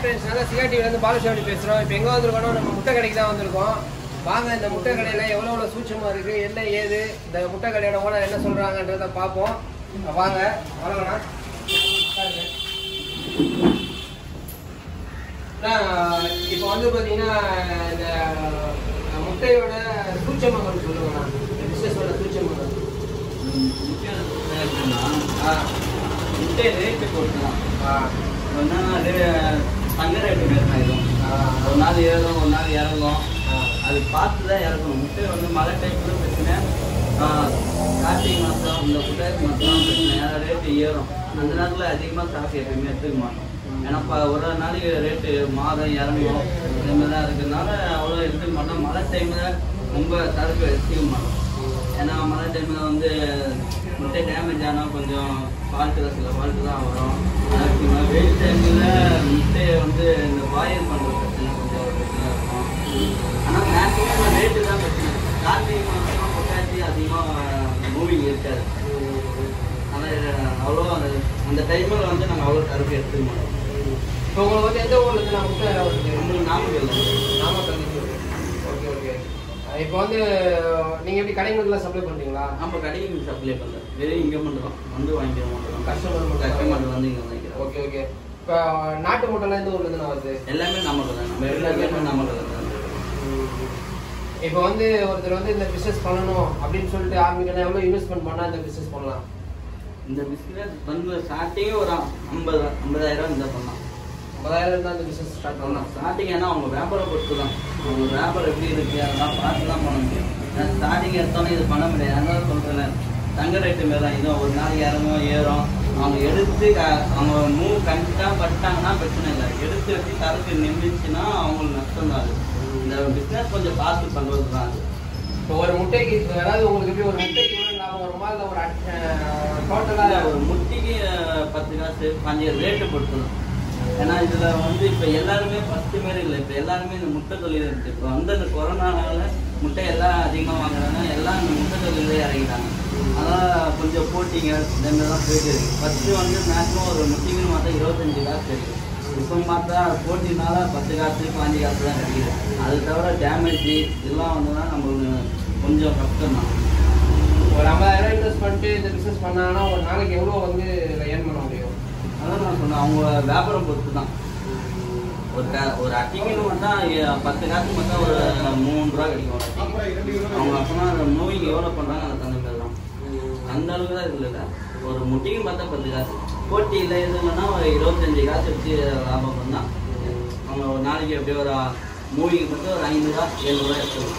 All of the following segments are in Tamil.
ஃப்ரெண்ட்ஸ் நாங்கள் சிஆர்டிவிலேருந்து பாலசாமி பேசுகிறோம் இப்போ எங்கே வந்திருக்கோம் நம்ம முட்டை கடைக்கு தான் வந்திருக்கோம் வாங்க இந்த முட்டை கடையில் எவ்வளோ எவ்வளோ சூட்சமாக இருக்குது என்ன ஏது இந்த முட்டை கடையோட ஓனர் என்ன சொல்கிறாங்கன்றத பார்ப்போம் வாங்க வணக்கண்ணா உட்காருங்க. அண்ணா, இப்போ வந்து பார்த்தீங்கன்னா இந்த முட்டையோட சூட்சமங்கள் சொல்லுங்கண்ணா இந்த பிஸ்னஸோட சூட்சமங்கள் ஆ முட்டை ரேட்டு பொறுத்துதான் ஆ என்னன்னா ரே- தங்க ரேட்டு மாரி தான் இருக்கும் ஆ ஒரு நாள் ஏறும் ஒரு நாள் இறங்கும் ஆ அது பார்த்து தான் இறக்கணும் முட்டை வந்து மழை டைம்ல பிரச்சனை ஆ, கார்த்திகை மாதம் இந்த புட்டாசி மாதம் பிரச்சனை ஏன்னா ரேட்டு ஏறும் அந்த நேரத்தில் அதிகமாக காசு எப்பயுமே எடுத்துக்க மாட்டோம் ஏன்னா இப்போ ஒரு நாளைக்கு ரேட்டு மாதம் இறங்கும் இந்த மாதிரி தான் இருக்கிறதுனால அவ்வளோ எடுத்துக்க மாட்டோம் மழை டைமில் ரொம்ப சரக்கு எடுத்துக்க மாட்டோம் ஏன்னா மழை டைமில் வந்து முட்டை டேமேஜ் ஆனால் கொஞ்சம் ஃபால்ட்டு சில ஃபால்ட்டு தான் வரும் அதுக்கு வெயில் டைமில் முட்டையை வந்து இந்த பாயில் பண்ணுற பிரச்சனை கொஞ்சம் ஒரு பிரச்சனை இருக்கும் ஆனால் மேக்ஸிமம் ரேட்டு தான் பிரச்சனை கார்த்திகை மாதம் பொட்டாசி அதிகமாக மூவிங் இருக்காது ஆனால் அவ்வளோ அந்த அந்த டைமில் வந்து நாங்கள் அவ்வளோ சரக்கு எடுத்துக்க மாட்டோம் இப்போ உங்களுக்கு வந்து எந்த ஊர்ல இருந்து நான் முட்டை வருது நம்மளுக்கு நாமக்கல் நாமக்கல் ஓகே ஓகே இப்போ வந்து நீங்க எப்படி கடைங்களுக்குலாம் சப்ளை பண்றீங்களா நம்ம கடைக்கு சப்ளை பண்ணல வெறும் இங்கே மட்டும் வந்து வாங்கிக்க மாட்டோம் கஸ்டமர் மட்டும் கஸ்டமர் வந்து இங்கே வாங்கிக்கிறோம் ஓகே ஓகே இப்போ நாட்டு முட்டைலாம் எந்த ஊர்ல இருந்து நான் வருது எல்லாமே நமக்கு தான் நம்ம எல்லாமே நமக்கு தான் இப்போ வந்து ஒருத்தர் வந்து இந்த பிசினஸ் பண்ணணும் அப்படின்னு சொல்லிட்டு ஆரம்பிக்கணும் எவ்வளோ இன்வெஸ்ட்மெண்ட் பண்ணா இந்த பிசினஸ் பண்ணலாம் இந்த பிஸ்னஸ் வந்து ஸ்டார்டிங்கே ஒரு ஐம்பது ஐம்பதாயிரம் இருந்தால் பண்ணலாம் ஐம்பதாயிரம் தான் இந்த பிசினஸ் ஸ்டார்ட் பண்ணலாம் பண்ணலாம் ஸ்டார்டிங் ஏன்னா அவங்க வியாபாரம் பொறுத்து தான் அவங்க வியாபாரம் எப்படி இருக்கு அதெல்லாம் பார்த்து தான் பண்ண முடியும் ஸ்டார்டிங் எடுத்தோன்னே இது பண்ண முடியாது அதனால சொல்கிறேன் தங்க ரேட்டு மேலே தான் இதுவும் ஒரு நாள் இறங்கும் ஏறும் அவங்க எடுத்து க- அவங்க மூவ் கண்டிப்பாக பட்டாங்கன்னா பிரச்சனை இல்லை எடுத்து வச்சு சரக்கு நின்றுச்சுன்னா அவங்களுக்கு நஷ்டம் தான் அது இந்த பிஸ்னஸ் கொஞ்சம் பார்த்து பண்ணுறது தான் அது இப்போ ஒரு முட்டைக்கு அதாவது உங்களுக்கு எப்படி ஒரு முட்டைக்கு எவ்வளோ லாபம் வருமா இல்லை ஒரு இல்ல, டோட்டலாக ஒரு முட்டிக்கு அஹ், பத்து காசு பாஞ்சு ரேட்டு பொறுத்து தான் ஏன்னா இதுல வந்து இப்ப எல்லாருமே ஃபர்ஸ்ட் மாரி இல்லை இப்ப எல்லாருமே இந்த முட்டை தொழில் இருக்கு இப்ப வந்து இந்த கொரோனானால முட்டை எல்லாம் அதிகமா வாங்குறாங்க எல்லாம் இந்த முட்டை தொழிலே இறங்கிட்டாங்க அதான் கொஞ்சம் போட்டிங்க இந்த மாதிரி தான் போயிட்டு இருக்கு ஃபர்ஸ்ட் வந்து மேக்ஸிமம் ஒரு முட்டிங்கன்னு பார்த்தா இருபத்தஞ்சு காசு கிடைக்கும் இப்போ பார்த்தா போட்டினால பத்து காசு பாஞ்சு காசு தான் கிடைக்குது அது தவிர டேமேஜ் இதெல்லாம் வந்ததுன்னா நம்மளுக்கு கொஞ்சம் கஷ்டம் தான் ஒரு ஐம்பதாயிரம் இன்வெஸ்ட் பண்ணிட்டு இந்த பிசினஸ் பண்ணாங்கன்னா ஒரு நாளைக்கு எவ்வளோ வந்து ஏர்ன் பண்ண முடியும் அதான் நான் சொன்னேன் அவங்க வியாபாரம் பொறுத்து தான் ஒரு க ஒரு அட்டிங்கன்னு மட்டும் எ- பத்து காசு மட்டும் ஒரு மூணு ரூபா கிடைக்கும் ஒரு அட்டிக்கு. அவங்க அப்போனா மூவிங் எவ்வளோ பண்ணுறாங்க அந்த தகுந்த மாதிரி தான் அந்த அளவுக்கு தான் இதில் இல்லை ஒரு முட்டிக்கு பார்த்தா பத்து காசு போட்டி இல்லை எது இல்லைன்னா ஒரு இருபத்தஞ்சு காசு வச்சு லாபம் பண்ணால் அவங்க ஒரு நாளைக்கு எப்படியும் ஒரு மூவிக்கு மட்டும் ஒரு ஐநூறுரூவா ஏழுநூறுவா எடுத்துக்கலாம்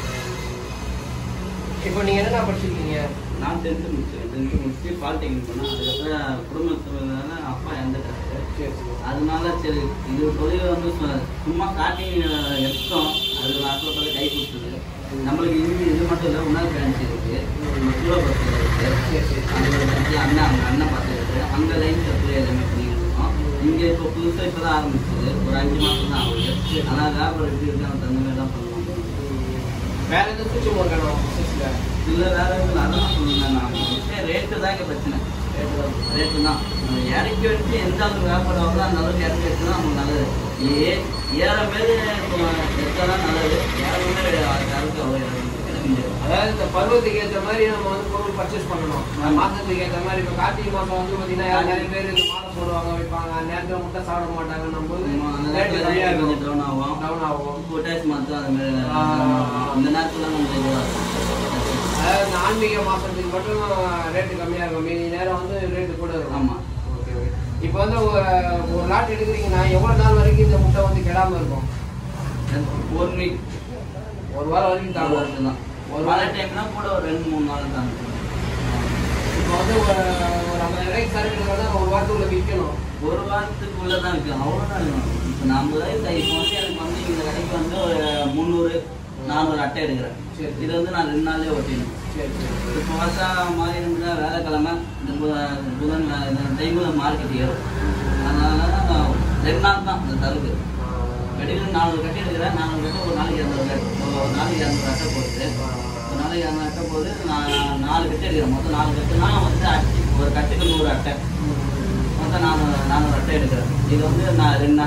இப்போ நீங்கள் என்னென்ன படிச்சிருக்கீங்க நான் டென்த்து முடிச்சேன் டென்த்து முடிச்சு பாலிடெக்னிக் பண்ணேன் அதுக்கப்புறம் குடும்பத்துல அப்பா இறந்துட்டாரு சரி சரி அதனால சரி இது தொழில் வந்து சு- சும்மா காட்டி எடுத்தோம் அது லாஸ்ட்ல பார்த்து கை கொடுத்தது நம்மளுக்கு இது இது மட்டும் இல்லை உணவு பிரான்ச் இருக்கு சூழப்பத்தில் இருக்கு சரி சரி அங்கே ஒரு branch அண்ணன் அவங்க அண்ணன் பார்த்துருக்கு அங்கே லைன் சப்ளை எல்லாமே பண்ணிட்டு இருக்கோம் இங்கே இப்போ புதுசாக இப்போ தான் ஆரம்பிச்சது ஒரு அஞ்சு மாதம் தான் ஆகுது ஆனால் வியாபாரம் எப்படி இருக்கு அவன் தகுந்த மாதிரி தான் பண்ணுவோம் வேற எதுவும் சூட்சம் இருக்கணும் பிசினஸில் இல்லை வேற எதுவும் அதான் சொல்லுங்க நான் ரேட்டு தான் இங்கே பிரச்சனை ரேட்டு தான் ரேட்டு தான் நம்ம இறக்கி வச்சு எந்த அளவுக்கு வியாபாரம் ஆகுதோ அந்த அளவுக்கு இறக்கி வச்சு தான் நமக்கு நல்லது ஏ ஏற மாரி எடுத்தால் தான் நல்லது ஏற மாரி யாருக்கும் அவ்வளோ இறக்க முடியாது அதாவது இந்த பருவத்துக்கு ஏற்ற மாதிரி நம்ம வந்து பொருள் பர்ச்சேஸ் பண்ணணும் அந்த மாசத்துக்கு ஏற்ற மாதிரி இப்போ கார்த்திகை மாசம் வந்து பார்த்தீங்கன்னா யார் நிறைய பேர் இந்த மாதம் போடுவாங்க வைப்பாங்க அந்த நேரத்தில் முட்டை சாப்பிட மாட்டாங்க நம்ம ஆமா, அந்த ரேட்டு நேரத்துல கம்மியாக கொஞ்சம் இருக்கும் டவுன் ஆகும் டவுன் ஆகும் பொட்டாசி மாற்றம் அது மாதிரி ஆ. இந்த நேரத்தில் நமக்கு இதுவாக இருக்கும் அதாவது இந்த ஆன்மீக மாசத்துக்கு மட்டும் ரேட்டு கம்மியாக இருக்கும் மீதி நேரம் வந்து ரேட்டு கூட இருக்கும் ஆமா. ஓகே ஓகே இப்போ வந்து ஒரு ஒரு லாட் எடுக்கிறீங்கன்னா எவ்வளோ நாள் வரைக்கும் இந்த முட்டை வந்து கெடாம இருக்கும் ஒரு வீக் ஒரு வாரம் வரைக்கும் தாங்கும் தான் ஒரு மழை டைம்னா கூட ஒரு ரெண்டு மூணு நாள் தான் இப்போ வந்து ஒரு ஒரு ஐம்பது ரூபாய்க்கு சரக்கு எடுக்கிறதா ஒரு வாரத்துக்குள்ள விற்கணும் ஒரு வாரத்துக்குள்ள தான் இருக்கு அவ்வளோதான் இருக்கணும் இப்போ நான் ஐம்பது ரூபாய் இப்போ வந்து எனக்கு வந்து இந்த கடைக்கு வந்து ஒரு முந்நூறு நானூறு அட்டை எடுக்கிறேன் சரி. இது வந்து நான் ரெண்டு நாள்லயே ஒட்டிடணும் சரி சரி இப்போ பார்த்தா மாதிரி இருந்தா வேலைக்கிழமை இந்த புத- புதன் வே- இந்த டைமில் மார்க்கெட் ஏறும் அதனால நான் ரெண்டு நாள் தான் இந்த தருக்கு வெளியில் நானூறு கட்டி எடுக்கிறேன் நானூறு கட்ட ஒரு நாளைக்கு இரநூறு கட்டு ஒரு நாளைக்கு இரநூறு அட்டை போடுது ஒரு நாளைக்கு இரநூறு அட்டை போது நான் நாலு கட்டு எடுக்கிறேன் மொத்தம் நாலு கட்டுனா வந்து அட்டி ஒரு கட்டுக்கு நூறு அட்டை மொத்தம் நானூறு நானூறு அட்டை எடுக்கிறேன் இது வந்து நான் ரெண்டு நாளைக்கு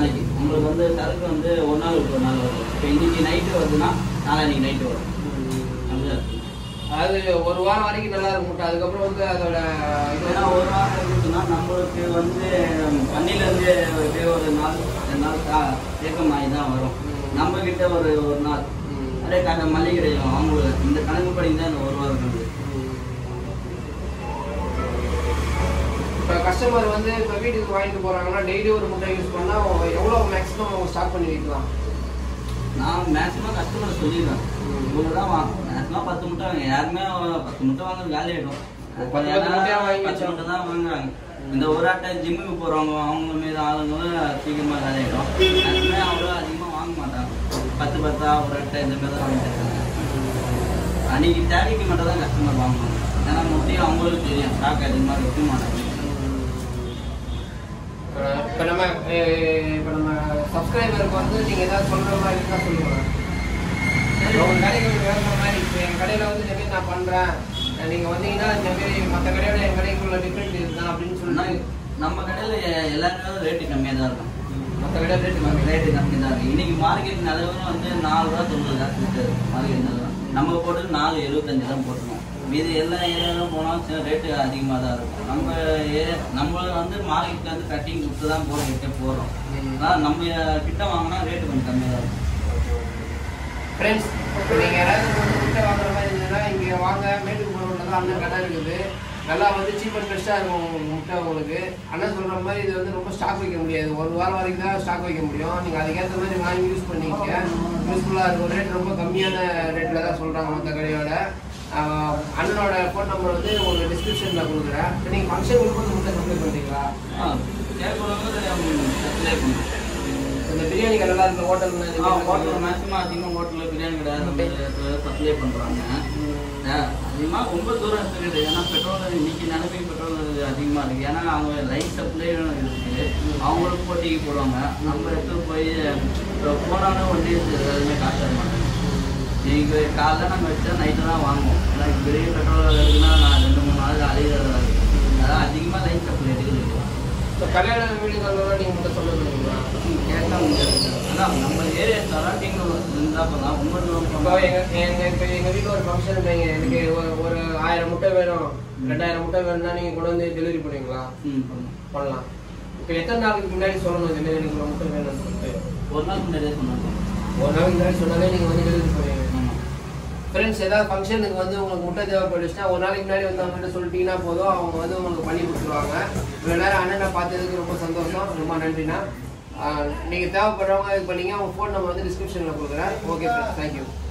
நம்மளுக்கு வந்து சரக்கு வந்து ஒரு நாள் விட்டு ஒரு நாள் வரும் இப்போ இன்னைக்கு நைட்டு வருதுன்னா நாளைக்கு நைட்டு வரும் அப்படிதான் இருக்கு. அது ஒரு வாரம் வரைக்கும் நல்லா இருக்கும் முட்டை அதுக்கப்புறம் வந்து அதோட இது ஏன்னா ஒரு வாரம் இருக்குன்னா நம்மளுக்கு வந்து பன்னிலேருந்து எப்படியோ ஒரு நாள் ரெண்டு நாள் கா தேக்கமாகி தான் வரும் நம்ம கிட்ட ஒரு ஒரு நாள் ம். அதே கடை மளிகை கிடைக்கும் அவங்களுக்கு இந்த கணக்கு படி தான் இந்த ஒரு வாரம் இருக்குது இப்போ கஸ்டமர் வந்து இப்போ வீட்டுக்கு வாங்கிட்டு போறாங்கன்னா டெய்லி ஒரு முட்டை யூஸ் பண்ணா எவ்வளோ மேக்ஸிமம் அவங்க ஸ்டாக் பண்ணி வைக்கலாம் நான் மேக்ஸிமம் கஸ்டமர் சொல்லிடுவேன் இவ்வளோ தான் வாங்க மேக்ஸிமம் பத்து முட்டை வாங்க யாருமே பத்து முட்டை வாங்க காலி ஆகிடும் பத்து பத்து முட்டையா வாங்கி பத்து முட்டை தான் வாங்குறாங்க இந்த ஒரு ஆட்டை ஜிம்முக்கு போகிறவங்க அவங்க மீது ஆளுங்களும் சீக்கிரமாக காலி ஆகிடும் மேக்ஸிமம் அவ்வளோ அதிகமாக வாங்க மாட்டாங்க பத்து பத்தா ஒரு அட்டை இந்த மாதிரி தான் வாங்கிட்டு இருக்காங்க அன்னைக்கு தேவைக்கு மட்டும் தான் கஸ்டமர் வாங்குவாங்க ஏன்னா முட்டையும் அவங்களுக்கு தெரியும் ஸ்டாக் அதிகமாக விற்க மாட்டாங்க இப்போ நம்ம இப்போ நம்ம சப்ஸ்கிரைபருக்கு வந்து நீங்கள் ஏதாவது சொல்கிற மாதிரி இருந்தால் சொல்லுங்கள் உங்க கடைக்கு வேற மாதிரி இப்போ என் கடையில் வந்து இந்த மாதிரி நான் பண்ணுறேன் நீங்கள் வந்தீங்கன்னா இந்த மாதிரி மற்ற கடையோட என் கடைக்குள்ள டிஃப்ரெண்ட் இதுதான் அப்படின்னு சொன்னா சொல்லிட்டு நம்ம கடையில் எல்லாருமே ரேட்டு கம்மியாக தான் இருக்கும் மற்ற கடையில் ரேட்டு கம்மி ரேட்டு கம்மி தான் இருக்கு இன்னைக்கு மார்க்கெட் நிலவரம் வந்து நாலு ரூபா தொண்ணூறு காசு விற்காது மார்க்கெட் நிலவரம் நம்ம போட்டு நாலு எழுபத்தஞ்சு தான் போட்டுருவோம் மீதி எல்லா ஏரியாவிலும் போனால் ரேட்டு அதிகமாக தான் இருக்கும் நம்ம ஏரியா நம்ம வந்து மார்க்கெட் வந்து கட்டிங் கொடுத்து தான் போட கிட்ட போகிறோம் ஆனால் நம்ம கிட்ட வாங்கினா ரேட்டு கொஞ்சம் கம்மியாக தான் இருக்கும் ஃப்ரெண்ட்ஸ் இப்போ நீங்கள் யாராவது வந்து முட்டை வாங்குற மாதிரி இருந்ததுன்னா இங்கே வாங்க மேட்டுக்கு போகிறவங்க தான் அண்ணன் கடை இருக்குது நல்லா வந்து சீப் அண்ட் பெஸ்ட்டாக இருக்கும் உங்களுக்கு முட்டை உங்களுக்கு அண்ணன் சொல்கிற மாதிரி இது வந்து ரொம்ப ஸ்டாக் வைக்க முடியாது ஒரு வாரம் வரைக்கும் தான் ஸ்டாக் வைக்க முடியும் நீங்கள் அதுக்கேற்ற மாதிரி வாங்கி யூஸ் பண்ணிக்க யூஸ்ஃபுல்லாக இருக்கும் ரேட் ரொம்ப கம்மியான ரேட்டில் தான் சொல்கிறாங்க மற்ற கடையோட ஆஹ் அண்ணனோட ஃபோன் நம்பர் வந்து உங்களுக்கு டிஸ்கிரிப்ஷனில் கொடுக்குறேன் இப்போ நீங்கள் ஃபங்க்ஷன் கொடுக்கும்போது முட்டை சப்ளை பண்ணுறீங்களா ஆ கேட்குறவங்க சப்ளை பண்ணுவோம் இந்த பிரியாணி கடைலாம் இருக்க ஆ ஹோட்டல் ஹோட்டல் மேக்ஸிமம் அதிகமாக ஹோட்டலில் பிரியாணி கடை சப்ளை பண்ணுறாங்க அதிகமாக ரொம்ப தூரம் இருக்குது ஏன்னா பெட்ரோல் இன்னைக்கு நிலைமை பெட்ரோல் அதிகமாக இருக்குது ஏன்னா அவங்க லைன் சப்ளையும் இருக்குது அவங்களுக்கு போட்டிக்கு போடுவாங்க நம்ம இடத்துல போய் போனாலும் வண்டி எதுவுமே காசு தர மாட்டாங்க நீங்கள் காலைல நாங்கள் வச்சா நைட்டு தான் வாங்குவோம் ஏன்னா பெரிய பெட்ரோல் இருக்குன்னா நான் ரெண்டு மூணு நாள் அழிகிறதா இருக்குது அதான் அதிகமாக லைன் சப்ளை எடுக்குது இப்போ கல்யாண வீடுகளெல்லாம் நீங்கள் முட்டை சொல்ல முடியுங்களா கேட்க முடியாது அதான் நம்ம ஏரியா சரௌண்டிங் இருந்தால் போதும் ரொம்ப இப்போ தூரம் எங்க எங்க இப்போ எங்க வீட்டில் ஒரு ஃபங்க்ஷன் வைங்க எனக்கு ஒரு ஒரு ஆயிரம் முட்டை வேணும் ரெண்டாயிரம் முட்டை வேணும்னா நீங்க கொண்டு வந்து டெலிவரி பண்ணுவீங்களா ம் பண்ணுவோம் பண்ணலாம் இப்போ எத்தனை நாளுக்கு முன்னாடி சொல்லணும் இந்த மாதிரி எனக்கு இவ்வளவு முட்டை வேணும்னு சொல்லிட்டு ஒரு நாள் முன்னாடியே சொன்னாங்க ஒரு நாளுக்கு முன்னாடி சொன்னாலே நீங்க வந்து டெலிவரி பண்ணுவீங்க ஆமாம் ஃப்ரெண்ட்ஸ் ஏதாவது ஃபங்க்ஷனுக்கு வந்து உங்களுக்கு முட்டை தேவைப்படுச்சுன்னா ஒரு நாளைக்கு முன்னாடி வந்து அவங்ககிட்ட சொல்லிட்டீங்கன்னா போதும் அவங்க வந்து உங்களுக்கு பண்ணி கொடுத்துருவாங்க இவ்வளோ நேரம் அண்ணனை பார்த்ததுக்கு ரொம்ப சந்தோஷம் ரொம்ப நன்றிண்ணா ஆஹ் நீங்க தேவைப்படுறவங்க இது பண்ணீங்க அவங்க ஃபோன் நம்பர் வந்து டிஸ்கிரிப்ஷனில் கொடுக்குறேன் ஓகே ஃப்ரெண்ட்ஸ் தேங்க்யூ